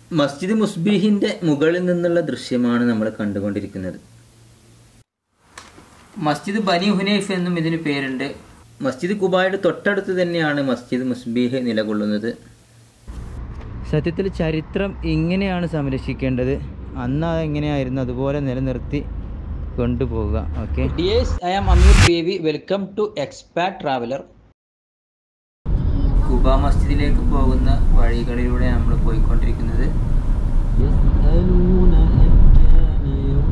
മസ്ജിദ് മുസ്ബീഹിൻ്റെ മുകളിൽ നിന്നുള്ള ദൃശ്യമാണ് നമ്മൾ കണ്ടുകൊണ്ടിരിക്കുന്നത് മസ്ജിദ് ബനി ഹുനൈഫ് എന്നും ഇതിന് പേരുണ്ട് മസ്ജിദ് കുബായുടെ തൊട്ടടുത്ത് തന്നെയാണ് മസ്ജിദ് മുസ്ബീഹ് നിലകൊള്ളുന്നത് സത്യത്തിൽ ചരിത്രം ഇങ്ങനെയാണ് സംരക്ഷിക്കേണ്ടത് അന്ന് അത് എങ്ങനെയായിരുന്നു അതുപോലെ നിലനിർത്തി കൊണ്ടുപോവുക okay dears I am Ameer Baby welcome to expat traveller Quba മസ്ജിദിലേക്ക് പോകുന്ന വഴികളിലൂടെ നമ്മൾ പോയിക്കൊണ്ടിരിക്കുന്നത് يسألون أيان يوم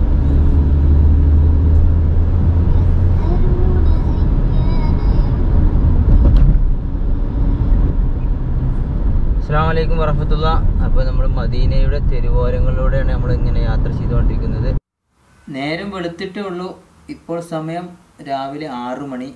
അസ്സാം വലൈക്കും വറഹമത്തുള്ള അപ്പോൾ നമ്മൾ മദീനയുടെ തെരുവോരങ്ങളിലൂടെയാണ് നമ്മൾ ഇങ്ങനെ യാത്ര ചെയ്തുകൊണ്ടിരിക്കുന്നത് നേരം വെളുത്തിട്ടേ ഉള്ളൂ ഇപ്പോൾ സമയം രാവിലെ ആറു മണി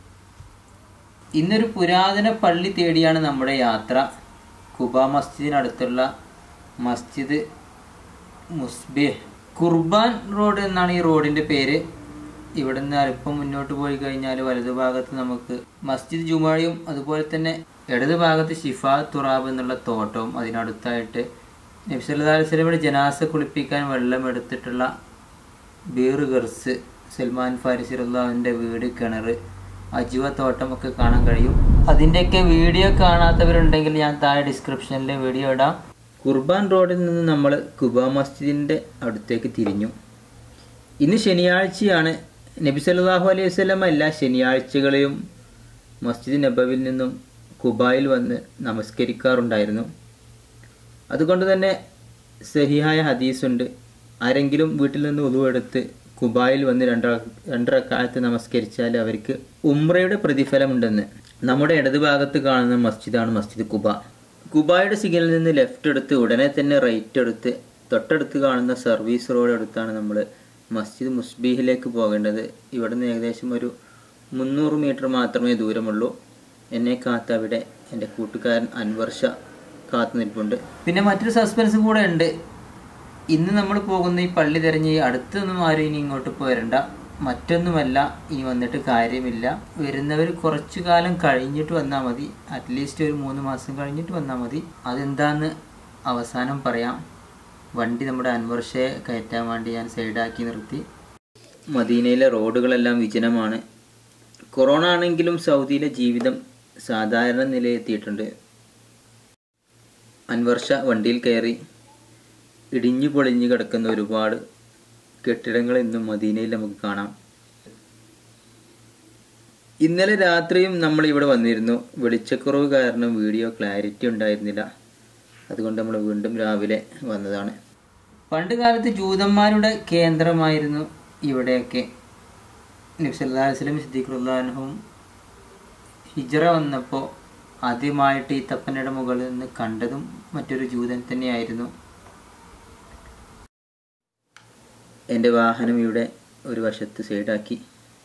ഇന്നൊരു പുരാതന പള്ളി തേടിയാണ് നമ്മുടെ യാത്ര കുബ മസ്ജിദിനടുത്തുള്ള മസ്ജിദ് മുസ്ബിഹ് കുർബാൻ റോഡ് എന്നാണ് ഈ റോഡിൻ്റെ പേര് ഇവിടെ നിന്ന് അല്പം മുന്നോട്ട് പോയി കഴിഞ്ഞാൽ വലതുഭാഗത്ത് നമുക്ക് മസ്ജിദ് ജുമായും അതുപോലെ തന്നെ ഇടത് ഭാഗത്ത് ഷിഫാ തുറാബ് എന്നുള്ള തോട്ടവും അതിനടുത്തായിട്ട് നബ്സല്ലാ വസ്ലമിയുടെ ജനാസ കുളിപ്പിക്കാൻ വെള്ളം എടുത്തിട്ടുള്ള ബീർ ഗർസ് സൽമാൻ ഫാരിസി റഹ്ലാവിൻ്റെ വീട് കിണർ അജുവ തോട്ടം ഒക്കെ കാണാൻ കഴിയും അതിൻ്റെയൊക്കെ വീഡിയോ കാണാത്തവരുണ്ടെങ്കിൽ ഞാൻ താഴെ ഡിസ്ക്രിപ്ഷനിൽ വീഡിയോ ഇടാം കുർബാൻ റോഡിൽ നിന്ന് നമ്മൾ കുബ മസ്ജിദിൻ്റെ അടുത്തേക്ക് തിരിഞ്ഞു ഇന്ന് ശനിയാഴ്ചയാണ് നബി സല്ലല്ലാഹു അലൈഹി വസല്ലം എല്ലാ ശനിയാഴ്ചകളിലും മസ്ജിദ് നബവിൽ നിന്നും കുബായിൽ വന്ന് നമസ്കരിക്കാറുണ്ടായിരുന്നു അതുകൊണ്ട് തന്നെ സഹിഹായ ഹദീസുണ്ട് ആരെങ്കിലും വീട്ടിൽ നിന്ന് ഉതുവെടുത്ത് കുബായിൽ വന്ന് രണ്ട രണ്ടരക്കാലത്ത് നമസ്കരിച്ചാൽ അവർക്ക് ഉംറയുടെ പ്രതിഫലമുണ്ടെന്ന് നമ്മുടെ ഇടതുഭാഗത്ത് കാണുന്ന മസ്ജിദാണ് മസ്ജിദ് കുബ കുബായുടെ സിഗ്നലിൽ നിന്ന് ലെഫ്റ്റ് എടുത്ത് ഉടനെ തന്നെ റൈറ്റ് എടുത്ത് തൊട്ടടുത്ത് കാണുന്ന സർവീസ് റോഡ് എടുത്താണ് നമ്മൾ മസ്ജിദ് മുസ്ബീഹിലേക്ക് പോകേണ്ടത് ഇവിടെ നിന്ന് ഏകദേശം ഒരു മുന്നൂറ് മീറ്റർ മാത്രമേ ദൂരമുള്ളൂ എന്നെ കാത്ത് അവിടെ എൻ്റെ കൂട്ടുകാരൻ അൻവർഷ കാത്തു നിൽപ്പുണ്ട് പിന്നെ മറ്റൊരു സസ്പെൻസ് കൂടെ ഉണ്ട് ഇന്ന് നമ്മൾ പോകുന്ന ഈ പള്ളി തിരഞ്ഞ് ഈ അടുത്തൊന്നും ആരും ഇനി ഇങ്ങോട്ട് പോരണ്ട മറ്റൊന്നുമല്ല ഇനി വന്നിട്ട് കാര്യമില്ല വരുന്നവർ കുറച്ചു കാലം കഴിഞ്ഞിട്ട് വന്നാൽ മതി അറ്റ്ലീസ്റ്റ് ഒരു മൂന്ന് മാസം കഴിഞ്ഞിട്ട് വന്നാൽ മതി അതെന്താന്ന് അവസാനം പറയാം വണ്ടി നമ്മുടെ അൻവർഷയെ കയറ്റാൻ വേണ്ടി ഞാൻ സൈഡാക്കി നിർത്തി മദീനയിലെ റോഡുകളെല്ലാം വിജനമാണ് കൊറോണ ആണെങ്കിലും സൗദിയിലെ ജീവിതം സാധാരണ നിലയെത്തിയിട്ടുണ്ട് അൻവർഷ വണ്ടിയിൽ കയറി ഇടിഞ്ഞു പൊളിഞ്ഞു കിടക്കുന്ന ഒരുപാട് കെട്ടിടങ്ങൾ ഇന്നും മദീനയിൽ നമുക്ക് കാണാം ഇന്നലെ രാത്രിയും നമ്മൾ ഇവിടെ വന്നിരുന്നു വെളിച്ചക്കുറവ് കാരണം വീഡിയോ ക്ലാരിറ്റി ഉണ്ടായിരുന്നില്ല അതുകൊണ്ട് നമ്മൾ വീണ്ടും രാവിലെ വന്നതാണ് പണ്ട് കാലത്ത് ജൂതന്മാരുടെ കേന്ദ്രമായിരുന്നു ഇവിടെയൊക്കെ നബ്സല്ലാ വസ്ലം സിദ്ദീഖുല്ലാഹും ഹിജറ വന്നപ്പോൾ ആദ്യമായിട്ട് ഈ തപ്പനയുടെ മുകളിൽ നിന്ന് കണ്ടതും മറ്റൊരു ജൂതൻ തന്നെയായിരുന്നു എൻ്റെ വാഹനം ഇവിടെ ഒരു വശത്ത് സൈഡാക്കി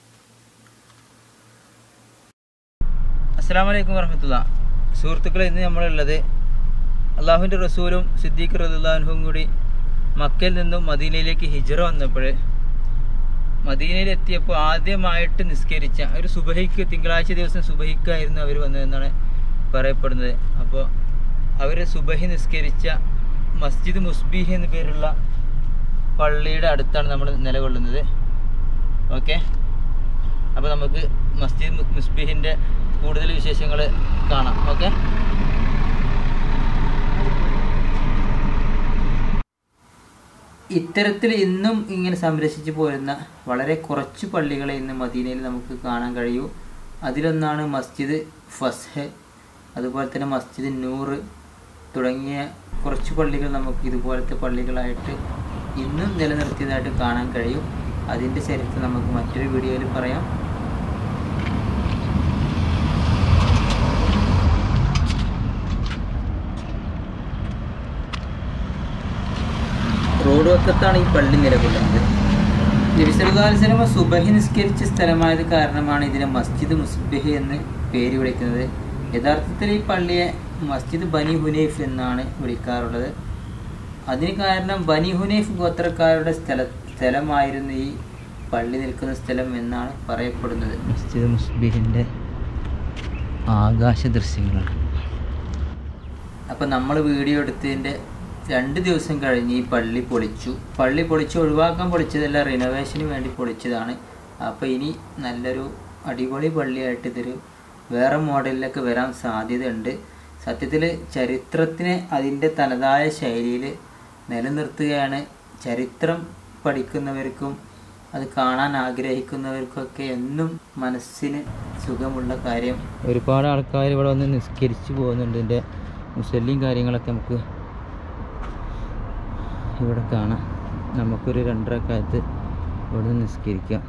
അസ്സാം വലൈക്കും വർഹമത്തുള്ള സുഹൃത്തുക്കളെ ഇന്ന് നമ്മളുള്ളത് അള്ളാഹുവിൻ്റെ റസൂലും സിദ്ദീഖ് റദുല്ലാഹും കൂടി മക്കയിൽ നിന്നും മദീനയിലേക്ക് ഹിജറ വന്നപ്പോൾ മദീനയിൽ എത്തിയപ്പോൾ ആദ്യമായിട്ട് നിസ്കരിച്ച ഒരു സുബഹിക്ക് തിങ്കളാഴ്ച ദിവസം സുബഹിക്കായിരുന്നു അവർ വന്നതെന്നാണ് പറയപ്പെടുന്നത് അപ്പോൾ അവർ സുബഹി നിസ്കരിച്ച മസ്ജിദ് മുസ്ബീഹ് എന്ന പേരുള്ള പള്ളിയുടെ അടുത്താണ് നമ്മൾ നിലകൊള്ളുന്നത് ഓക്കെ അപ്പോൾ നമുക്ക് മസ്ജിദ് മു- മുസ്ബീഹിൻ്റെ കൂടുതൽ വിശേഷങ്ങൾ കാണാം ഓക്കെ ഇത്തരത്തിൽ ഇന്നും ഇങ്ങനെ സംരക്ഷിച്ചു പോരുന്ന വളരെ കുറച്ച് പള്ളികളെ ഇന്ന് മദീനയിൽ നമുക്ക് കാണാൻ കഴിയൂ അതിലൊന്നാണ് മസ്ജിദ് ഫസ്ഹ് അതുപോലെ തന്നെ മസ്ജിദ് നൂറ് തുടങ്ങിയ കുറച്ച് പള്ളികൾ നമുക്ക് ഇതുപോലത്തെ പള്ളികളായിട്ട് ഇന്നും നിലനിർത്തിയതായിട്ട് കാണാൻ കഴിയും അതിൻ്റെ ചരിത്രം നമുക്ക് മറ്റൊരു വീഡിയോയിൽ പറയാം റോഡ് വക്കത്താണ് ഈ പള്ളി നിലകൊള്ളുന്നത് നബിസലുദാലിസ്ലമ സുബഹി നിസ്കരിച്ച സ്ഥലമായത് കാരണമാണ് ഇതിനെ മസ്ജിദ് മുസ്ബിഹ് എന്ന് പേര് വിളിക്കുന്നത് യഥാർത്ഥത്തിൽ ഈ പള്ളിയെ മസ്ജിദ് ബനി ഹുനൈഫ് എന്നാണ് വിളിക്കാറുള്ളത് അതിന് കാരണം ബനി ഹുനൈഫ് ഗോത്രക്കാരുടെ സ്ഥല സ്ഥലമായിരുന്നു ഈ പള്ളി നിൽക്കുന്ന സ്ഥലം എന്നാണ് പറയപ്പെടുന്നത് മസ്ജിദ് മുസ്ബിഹിൻ്റെ ആകാശ ദൃശ്യങ്ങളാണ് അപ്പം നമ്മൾ വീഡിയോ എടുത്തതിൻ്റെ രണ്ട് ദിവസം കഴിഞ്ഞ് ഈ പള്ളി പൊളിച്ചു പള്ളി പൊളിച്ച് ഒഴിവാക്കാൻ പൊളിച്ചതല്ല റിനോവേഷന് വേണ്ടി പൊളിച്ചതാണ് അപ്പോൾ ഇനി നല്ലൊരു അടിപൊളി പള്ളിയായിട്ട് ഇതൊരു വേറെ മോഡലിലൊക്കെ വരാൻ സാധ്യതയുണ്ട് സത്യത്തിൽ ചരിത്രത്തിനെ അതിൻ്റെ തനതായ ശൈലിയിൽ നിലനിർത്തുകയാണ് ചരിത്രം പഠിക്കുന്നവർക്കും അത് കാണാൻ ആഗ്രഹിക്കുന്നവർക്കൊക്കെ എന്നും മനസ്സിന് സുഖമുള്ള കാര്യം ഒരുപാട് ആൾക്കാർ ഇവിടെ വന്ന് നിസ്കരിച്ച് പോകുന്നുണ്ട് ഇതിൻ്റെ മുസല്ലിയും കാര്യങ്ങളൊക്കെ നമുക്ക് ഇവിടെ കാണാം നമുക്കൊരു രണ്ടരക്കാലത്ത് ഇവിടെ നിന്ന് നിസ്കരിക്കാം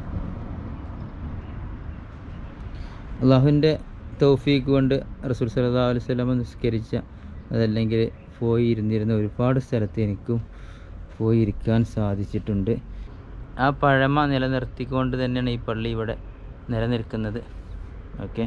അള്ളാഹുവിൻ്റെ തൗഫീക്ക് കൊണ്ട് റസൂൽ സല്ലല്ലാഹു അലൈഹി വസല്ലമ നിസ്കരിച്ച അതല്ലെങ്കിൽ പോയി ഇരുന്നിരുന്ന ഒരുപാട് സ്ഥലത്ത് എനിക്കും പോയി ഇരിക്കാൻ സാധിച്ചിട്ടുണ്ട് ആ പഴമ നിലനിർത്തിക്കൊണ്ട് തന്നെയാണ് ഈ പള്ളി ഇവിടെ നിലനിൽക്കുന്നത് ഓക്കെ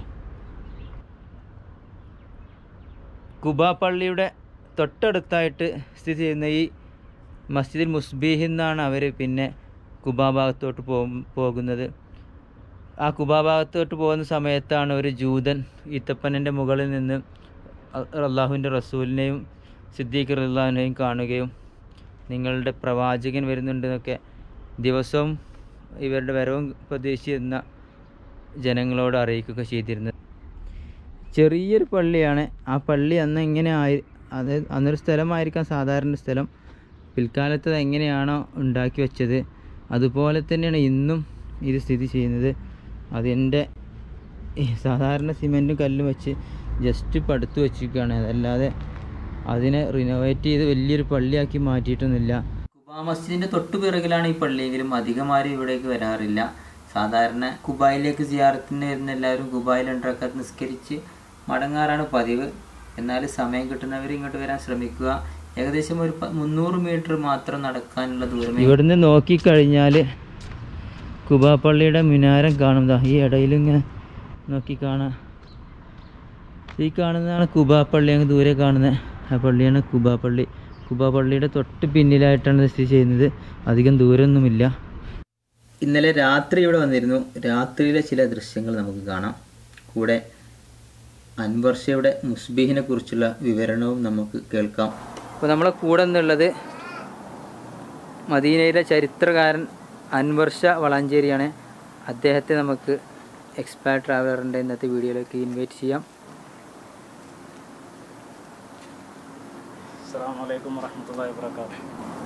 കുബ പള്ളിയുടെ തൊട്ടടുത്തായിട്ട് സ്ഥിതി ചെയ്യുന്ന ഈ മസ്ജിദുൽ മുസ്ബീഹിൽ നിന്നാണ് അവർ പിന്നെ കുബാ ഭാഗത്തോട്ട് പോ പോകുന്നത് ആ കുബാ ഭാഗത്തോട്ട് പോകുന്ന സമയത്താണ് ഒരു ജൂതൻ ഈത്തപ്പനൻ്റെ മുകളിൽ നിന്ന് അള്ളാഹുവിൻ്റെ റസൂലിനെയും സിദ്ദീഖ് റഹ്ലാനെയും കാണുകയും നിങ്ങളുടെ പ്രവാചകൻ വരുന്നുണ്ടെന്നൊക്കെ ദിവസവും ഇവരുടെ വരവും പ്രതീക്ഷിച്ചിരുന്ന ജനങ്ങളോട് അറിയിക്കുക ചെയ്തിരുന്നത് ചെറിയൊരു പള്ളിയാണ് ആ പള്ളി അന്ന് എങ്ങനെ ആയി അത് അന്നൊരു സ്ഥലമായിരിക്കാം സാധാരണ സ്ഥലം പിൽക്കാലത്ത് അത് എങ്ങനെയാണോ ഉണ്ടാക്കി വെച്ചത് അതുപോലെ തന്നെയാണ് ഇന്നും ഇത് സ്ഥിതി ചെയ്യുന്നത് അതിൻ്റെ ഈ സാധാരണ സിമെൻറ്റും കല്ലും വെച്ച് ജസ്റ്റ് പടുത്തു വെച്ചിരിക്കുകയാണ് അതല്ലാതെ അതിനെ റിനോവേറ്റ് ചെയ്ത് വലിയൊരു പള്ളിയാക്കി മാറ്റിയിട്ടൊന്നുമില്ല കുബാ മസ്ജിദിൻ്റെ തൊട്ടു പിറകിലാണ് ഈ പള്ളിയെങ്കിലും അധികം ആരും ഇവിടേക്ക് വരാറില്ല സാധാരണ കുബായിലേക്ക് സിയാറത്തിന് വരുന്ന എല്ലാവരും കുബായിൽ രണ്ടരക്കാത്ത് നിസ്കരിച്ച് മടങ്ങാറാണ് പതിവ് എന്നാൽ സമയം കിട്ടുന്നവർ ഇങ്ങോട്ട് വരാൻ ശ്രമിക്കുക ഏകദേശം ഒരു പ- മുന്നൂറ് മീറ്റർ മാത്രം നടക്കാനുള്ള ദൂരം ഇവിടുന്ന് നോക്കിക്കഴിഞ്ഞാൽ കുബാ പള്ളിയുടെ മിനാരം കാണും ദാ ഈ ഇടയിൽ ഇങ്ങനെ നോക്കി കാണാം ഈ കാണുന്നതാണ് കുബാ പള്ളി അങ്ങ് ദൂരെ കാണുന്നത് ആ പള്ളിയാണ് കുബാ പള്ളി കുബാ പള്ളിയുടെ തൊട്ട് പിന്നിലായിട്ടാണ് ഇത് സ്ഥിതി ചെയ്യുന്നത് അധികം ദൂരമൊന്നുമില്ല ഇന്നലെ രാത്രി ഇവിടെ വന്നിരുന്നു രാത്രിയിലെ ചില ദൃശ്യങ്ങൾ നമുക്ക് കാണാം കൂടെ അൻവർഷയുടെ മുസ്ബീഹിനെ കുറിച്ചുള്ള വിവരണവും നമുക്ക് കേൾക്കാം അപ്പോൾ നമ്മളെ കൂടെ നിന്നുള്ളത് മദീനയിലെ ചരിത്രകാരൻ അൻവർഷ വളാഞ്ചേരിയാണ് അദ്ദേഹത്തെ നമുക്ക് എക്സ്പാർട്ട് ട്രാവലറിൻ്റെ ഇന്നത്തെ വീഡിയോയിലേക്ക് ഇൻവൈറ്റ് ചെയ്യാം അസ്സാം വലൈക്കും വറഹമത്തല്ലാ വാബർക്കാത്തു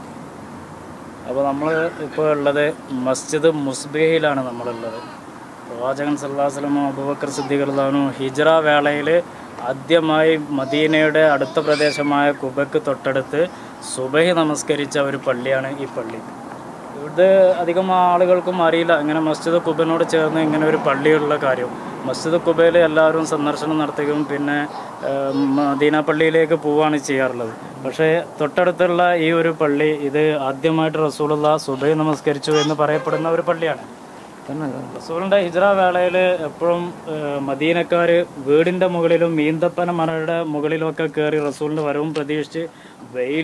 അപ്പോൾ നമ്മൾ ഇപ്പോൾ ഉള്ളത് മസ്ജിദ് മുസ്ബിഹയിലാണ് നമ്മളുള്ളത് പ്രവാചകൻ സല്ലാസ്ലമോ അബുബക്കർ സിദ്ദിഖർദാനു ഹിജ്റ വേളയിൽ ആദ്യമായി മദീനയുടെ അടുത്ത പ്രദേശമായ കുബയ്ക്ക് തൊട്ടടുത്ത് സുബഹി നമസ്കരിച്ച ഒരു പള്ളിയാണ് ഈ പള്ളി ഇത് അധികം ആളുകൾക്കും അറിയില്ല ഇങ്ങനെ മസ്ജിദ് കുബനോട് ചേർന്ന് ഇങ്ങനെ ഒരു പള്ളിയുള്ള കാര്യം മസ്ജിദ് കുബയിൽ എല്ലാവരും സന്ദർശനം നടത്തുകയും പിന്നെ ഏഹ്, മദീന പള്ളിയിലേക്ക് പോവുകയാണ് ചെയ്യാറുള്ളത് പക്ഷേ തൊട്ടടുത്തുള്ള ഈ ഒരു പള്ളി ഇത് ആദ്യമായിട്ട് റസൂലുള്ള സുബൈ നമസ്കരിച്ചു എന്ന് പറയപ്പെടുന്ന ഒരു പള്ളിയാണ് റസൂലിൻ്റെ ഹിജ്റ വേളയിൽ എപ്പോഴും മദീനക്കാർ വീടിൻ്റെ മുകളിലും മീന്തപ്പന മരയുടെ മുകളിലും ഒക്കെ കയറി റസൂലിൻ്റെ വരവും പ്രതീക്ഷിച്ച് വെയിൽ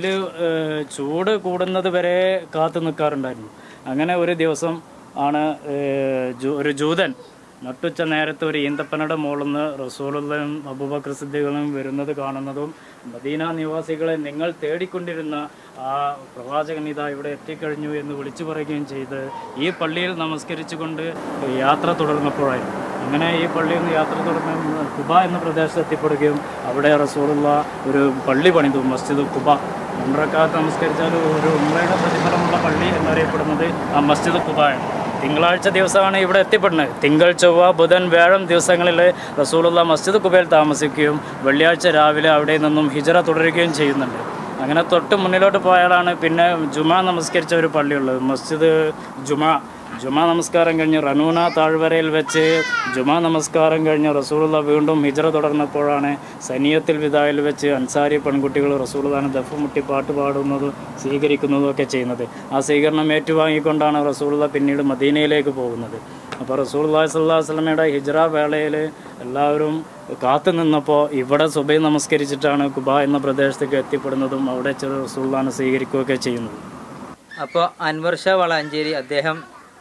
ചൂട് കൂടുന്നത് വരെ കാത്തു നിൽക്കാറുണ്ടായിരുന്നു അങ്ങനെ ഒരു ദിവസം ആണ് ഏഹ്, ജൂ- ഒരു ജൂതൻ നട്ടുച്ച നേരത്ത് ഒരു ഈന്തപ്പനയുടെ മുകളിൽ നിന്ന് റസൂലുള്ളയും അബൂബക്കർ സിദ്ദീഖുകളും വരുന്നത് കാണുന്നതും മദീന നിവാസികളെ നിങ്ങൾ തേടിക്കൊണ്ടിരുന്ന ആ പ്രവാചകൻ ഇതാ ഇവിടെ എത്തിക്കഴിഞ്ഞു എന്ന് വിളിച്ചു പറയുകയും ചെയ്ത് ഈ പള്ളിയിൽ നമസ്കരിച്ചുകൊണ്ട് യാത്ര തുടർന്നപ്പോഴായിരുന്നു അങ്ങനെ ഈ പള്ളിയിൽ നിന്ന് യാത്ര തുടർന്ന് കുബ എന്ന പ്രദേശത്ത് എത്തിപ്പെടുകയും അവിടെ റസൂലുള്ള ഒരു പള്ളി പണിതു മസ്ജിദ് കുബ രണ്ടരക്കാലത്ത് നമസ്കരിച്ചാൽ ഒരു ഉമ്മയുടെ പ്രതിഫലമുള്ള പള്ളി എന്നറിയപ്പെടുന്നത് ആ മസ്ജിദ് കുബായാണ് തിങ്കളാഴ്ച ദിവസമാണ് ഇവിടെ എത്തിപ്പെടുന്നത് തിങ്കൾ ചൊവ്വ ബുധൻ വ്യാഴം ദിവസങ്ങളിൽ റസൂലുള്ള മസ്ജിദ് കുബയിൽ താമസിക്കുകയും വെള്ളിയാഴ്ച രാവിലെ അവിടെ നിന്നും ഹിജറ തുടരുകയും ചെയ്യുന്നുണ്ട് അങ്ങനെ തൊട്ട് മുന്നിലോട്ട് പോയാലാണ് പിന്നെ ജുമാ നമസ്കരിച്ച ഒരു പള്ളിയുള്ളത് മസ്ജിദ് ജുമാ ജുമാ നമസ്കാരം കഴിഞ്ഞ് റനൂന താഴ്വരയിൽ വെച്ച് ജുമാ നമസ്കാരം കഴിഞ്ഞ് റസൂലുള്ള വീണ്ടും ഹിജറ തുടർന്നപ്പോഴാണ് സനിയത്തിൽ വിദായിൽ വെച്ച് അൻസാരി പെൺകുട്ടികൾ റസൂലുള്ളാനെ ദഫ് മുട്ടി പാട്ട് പാടുന്നതും സ്വീകരിക്കുന്നതും ഒക്കെ ചെയ്യുന്നത് ആ സ്വീകരണം ഏറ്റുവാങ്ങിക്കൊണ്ടാണ് റസൂലുള്ള പിന്നീട് മദീനയിലേക്ക് പോകുന്നത് അപ്പോൾ റസൂലുള്ളാഹി സ്വല്ലല്ലാഹു അലൈഹി വസല്ലമയുടെ ഹിജറ വേളയിൽ എല്ലാവരും കാത്തു നിന്നപ്പോൾ ഇവിടെ സുബൈ നമസ്കരിച്ചിട്ടാണ് കുബ എന്ന പ്രദേശത്തേക്ക് എത്തിപ്പെടുന്നതും അവിടെ ചെറു റസൂലുള്ളാനെ സ്വീകരിക്കുകയൊക്കെ ചെയ്യുന്നത് അപ്പോൾ അൻവർ ഷാ വളാഞ്ചേരി അദ്ദേഹം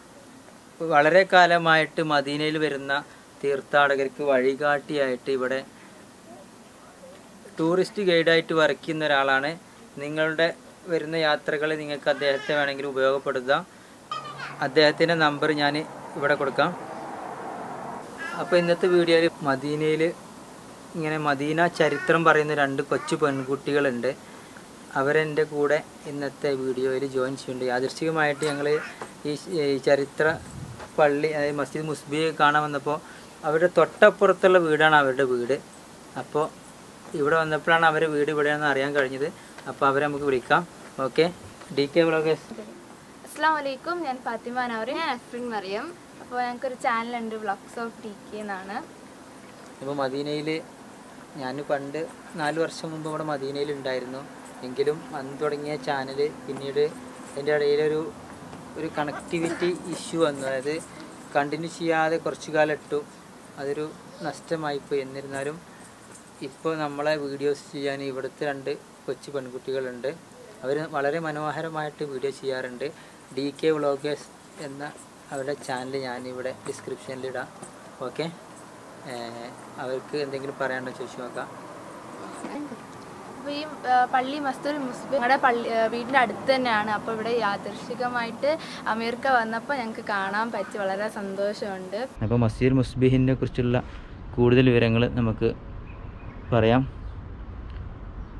വളരെ കാലമായിട്ട് മദീനയിൽ വരുന്ന തീർത്ഥാടകർക്ക് വഴികാട്ടിയായിട്ട് ഇവിടെ ടൂറിസ്റ്റ് ഗൈഡായിട്ട് വർക്ക് ചെയ്യുന്ന ഒരാളാണ് നിങ്ങളുടെ വരുന്ന യാത്രകളിൽ നിങ്ങൾക്ക് അദ്ദേഹത്തെ വേണമെങ്കിൽ ഉപയോഗപ്പെടുത്താം അദ്ദേഹത്തിൻ്റെ നമ്പർ ഞാൻ ഇവിടെ കൊടുക്കാം അപ്പോൾ ഇന്നത്തെ വീഡിയോയിൽ മദീനയിൽ ഇങ്ങനെ മദീന ചരിത്രം പറയുന്ന രണ്ട് കൊച്ചു പെൺകുട്ടികളുണ്ട് അവരെൻ്റെ കൂടെ ഇന്നത്തെ വീഡിയോയിൽ ജോയിൻ ചെയ്യുന്നുണ്ട് യാദൃശ്ചികമായിട്ട് ഞങ്ങൾ ഈ ഈ ചരിത്ര പള്ളി അതായത് മസ്ജിദ് മുസ്ബി കാണാൻ വന്നപ്പോൾ അവരുടെ തൊട്ടപ്പുറത്തുള്ള വീടാണ് അവരുടെ വീട് അപ്പോൾ ഇവിടെ വന്നപ്പോഴാണ് അവരുടെ വീട് ഇവിടെയാണെന്ന് അറിയാൻ കഴിഞ്ഞത് അപ്പോൾ അവരെ നമുക്ക് വിളിക്കാം ഓക്കെ ഡി കെ വ്ളോഗേഴ്സ് അസ്സാം വലൈക്കും ഞാൻ ഫാത്തിമ നൗറി ഞാൻ അഫ്രിൻ മറിയം അപ്പോൾ ഞങ്ങൾക്കൊരു ചാനലുണ്ട് വ്ളോഗ്സ് ഓഫ് ടി കെ എന്നാണ് ഇപ്പോൾ മദീനയിൽ ഞാൻ പണ്ട് നാല് വർഷം മുമ്പ് ഇവിടെ മദീനയിൽ ഉണ്ടായിരുന്നു എങ്കിലും അന്ന് തുടങ്ങിയ ചാനൽ പിന്നീട് അതിൻ്റെ ഇടയിലൊരു ഒരു കണക്ടിവിറ്റി ഇഷ്യൂ വന്നു അതായത് കണ്ടിന്യൂ ചെയ്യാതെ കുറച്ചു കാലം ഇട്ടു അതൊരു നഷ്ടമായിപ്പോയി എന്നിരുന്നാലും ഇപ്പോൾ നമ്മളെ വീഡിയോസ് ചെയ്യാൻ ഇവിടുത്തെ രണ്ട് കൊച്ചു പെൺകുട്ടികളുണ്ട് അവർ വളരെ മനോഹരമായിട്ട് വീഡിയോ ചെയ്യാറുണ്ട് ഡി കെ വ്ളോഗേഴ്സ് എന്ന അവരുടെ ചാനൽ ഞാനിവിടെ ഡിസ്ക്രിപ്ഷനിൽ ഇടാം ഓക്കെ അവർക്ക് എന്തെങ്കിലും പറയാനുണ്ടോ ചോദിച്ചു നോക്കാം അപ്പോൾ ഈ ആ, പള്ളി മസ്തുൽ മുസ്ബി ഞങ്ങളുടെ പള്ളി ആ, വീടിൻ്റെ അടുത്ത് തന്നെയാണ് അപ്പോൾ ഇവിടെ യാദൃശികമായിട്ട് അമീർക്ക വന്നപ്പോൾ ഞങ്ങൾക്ക് കാണാൻ പറ്റി വളരെ സന്തോഷമുണ്ട് അപ്പോൾ മസ്ജിദ് മുസ്ബിഹിനെ കുറിച്ചുള്ള കൂടുതൽ വിവരങ്ങൾ നമുക്ക് പറയാം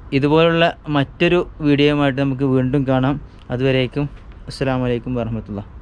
ഇതുപോലുള്ള മറ്റൊരു വീഡിയോയുമായിട്ട് നമുക്ക് വീണ്ടും കാണാം അതുവരേക്കും അസ്സാം വലൈക്കും വാഹമത്തുള്ള